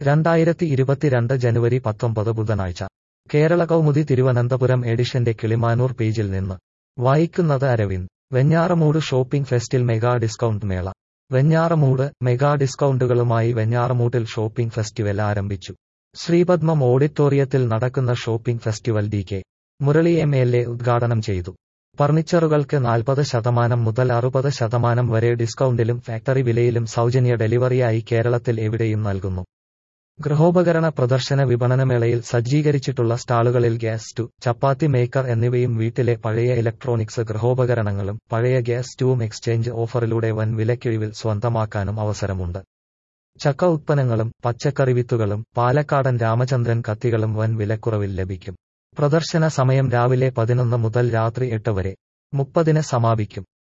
രണ്ടായിരത്തി ഇരുപത്തിരണ്ട് ജനുവരി പത്തൊമ്പത് ബുധനാഴ്ച കേരള കൗമുദി തിരുവനന്തപുരം എഡിഷന്റെ കിളിമാനൂർ പേജിൽ നിന്ന് വായിക്കുന്നത് അരവിന്ദ് വെഞ്ഞാറമൂട് ഷോപ്പിംഗ് ഫെസ്റ്റിൽ മെഗാ ഡിസ്കൗണ്ട് മേള വെഞ്ഞാറമൂട് മെഗാ ഡിസ്കൗണ്ടുകളുമായി വെഞ്ഞാറമൂട്ടിൽ ഷോപ്പിംഗ് ഫെസ്റ്റിവൽ ആരംഭിച്ചു ശ്രീപത്മം ഓഡിറ്റോറിയത്തിൽ നടക്കുന്ന shopping festival D K Murali M L A ഉദ്ഘാടനം ചെയ്തു ഫർണിച്ചറുകൾക്ക് നാൽപ്പത് ശതമാനം മുതൽ അറുപത് ശതമാനം വരെ ഡിസ്കൗണ്ടിലും ഫാക്ടറി വിലയിലും സൗജന്യ ഡെലിവറിയായി കേരളത്തിൽ എവിടെയും നൽകുന്നു ഗൃഹോപകരണ പ്രദർശന വിപണനമേളയിൽ സജ്ജീകരിച്ചിട്ടുള്ള സ്റ്റാളുകളിൽ ഗ്യാസ് സ്റ്റു ചപ്പാത്തി മേക്കർ എന്നിവയും വീട്ടിലെ പഴയ ഇലക്ട്രോണിക്സ് ഗൃഹോപകരണങ്ങളും പഴയ ഗ്യാസ് സ്റ്റൂവും എക്സ്ചേഞ്ച് ഓഫറിലൂടെ വൻ വിലക്കിഴിവിൽ സ്വന്തമാക്കാനും അവസരമുണ്ട് ചക്ക ഉത്പന്നങ്ങളും പച്ചക്കറി വിത്തുകളും പാലക്കാടൻ രാമചന്ദ്രൻ കത്തികളും വൻ വിലക്കുറവിൽ ലഭിക്കും പ്രദർശന സമയം രാവിലെ പതിനൊന്ന് മുതൽ രാത്രി എട്ട് വരെ മുപ്പതിന് സമാപിക്കും